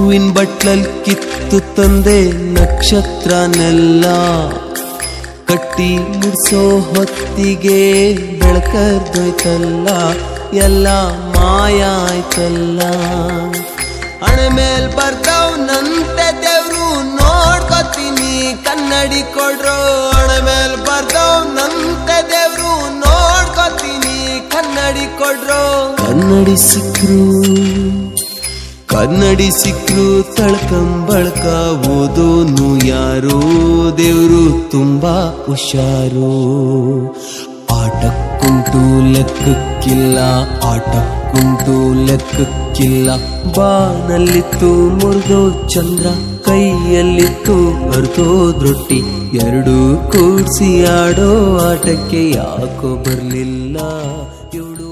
ಹೂವಿನ ಬಟ್ಲಲ್ ಕಿತ್ತು ತಂದೆ ನಕ್ಷತ್ರನೆಲ್ಲ ಕಟ್ಟಿ ಮುಡ್ಸೋ ಹೊತ್ತಿಗೆ ಬೆಳಕರ್ದೋಯ್ತಲ್ಲ ಎಲ್ಲ ಮಾಯ ಆಯ್ತಲ್ಲ ಹಣೆ ಮೇಲ್ ಬರ್ದವ್ನಂತೆ ದೇವ್ರು ನೋಡ್ಕೊತೀನಿ ಕನ್ನಡಿ ಕೊಡ್ರು ಹಣೆ ಮೇಲ್ ಬರ್ದವ್ನಂತೆ ದೇವ್ರು ನೋಡ್ಕೊತೀನಿ ಕನ್ನಡಿ ಕೊಡ್ರು ಕನ್ನಡಿ ಸಿಕ್ರು ಕನ್ನಡಿ ಸಿಕ್ರು ತಳ್ಕಂಬಳ್ಕ ಓದೋನು ಯಾರೋ ದೇವ್ರು ತುಂಬಾ ಹುಷಾರು ಆಟಕ್ಕುಂಟು ಲೆಕ್ಕಕ್ಕಿಲ್ಲ ಆಟಕ್ಕುಂಟು ಲೆಕ್ಕಕ್ಕಿಲ್ಲ ಬಾನಲ್ಲಿತ್ತು ಮುರಿದೋ ಚಂದ್ರ ಕೈಯಲ್ಲಿತ್ತು ಹರಿದೋದ್ರೊಟ್ಟಿ ಎರಡು ಕೂಡ್ಸಿ ಆಡೋ ಆಟಕ್ಕೆ ಯಾಕೋ ಬರ್ಲಿಲ್ಲ ಇವಳು